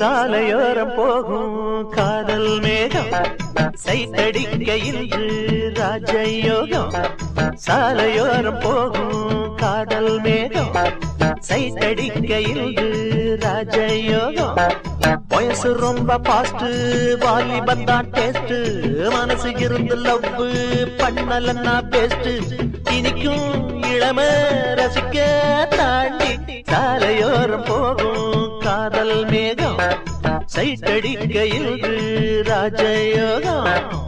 சாலையோரம் போகும் காதல் மேகம் சைத்தடிக்க இன்று ராஜயோகம் சாலையோரம் போகும் காதல் மேகம் சைத்தடிக்க இன்று ராஜயோகம் வயசு ரொம்ப பாஸ்ட் வாலிபன் தான் டேஸ்ட் மனசு இருந்து லவ் பண்ணலன்னா பெஸ்ட் இனிக்கும் இளம ரசிக்க தாண்டி சாலையோரம் போகும் காதல் மேகம் சைட்டடிக்க இன்று ராஜயோகம்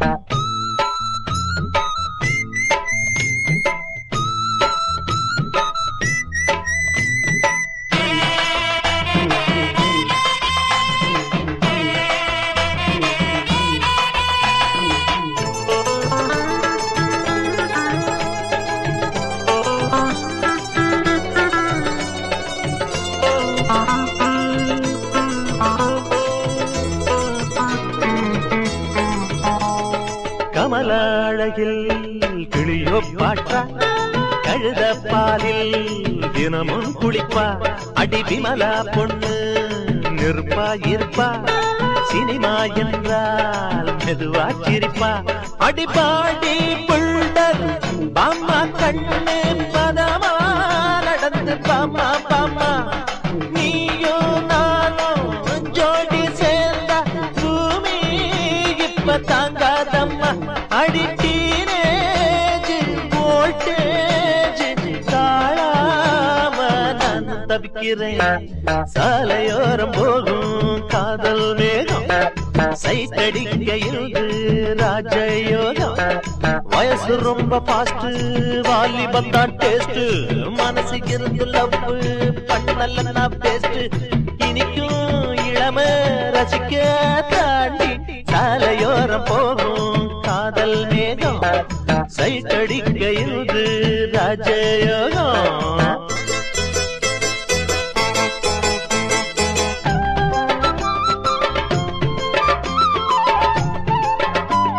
கமல அழகில் கிளியோ பாட்டா கழுத பாலில் தினமும் குளிப்பா அடி விமலா பொண்ணு நிற்பா இருப்பா சினிமா என்றால் மெதுவா சிரிப்பா அடிபாடி புள்ளர் பாமா கண்ணு பதமா நடந்து பாமா பாமா நீயோ நானும் ஜோடி சேர்ந்தா பூமி இப்ப தாங்காதம்மா அடி டீனேஜ் வோல்டேஜ் தாழாம நான் தவிக்கிறேன் சாலையோரம் போகும் காதல் மேகம் சைட்டடிக்க இருந்து ராஜயோகம் வயசு ரொம்ப பாஸ்ட் வாலிபம் தான் டேஸ்ட் மனசு இருந்து லவ் பண்ணலன்னா பெஸ்ட் இனிக்கும் இளம ரசிக்க தாண்டி சாலையோரம் போகும் காதல் மேகம் சைட்டடிக்க இருந்து ராஜயோகம்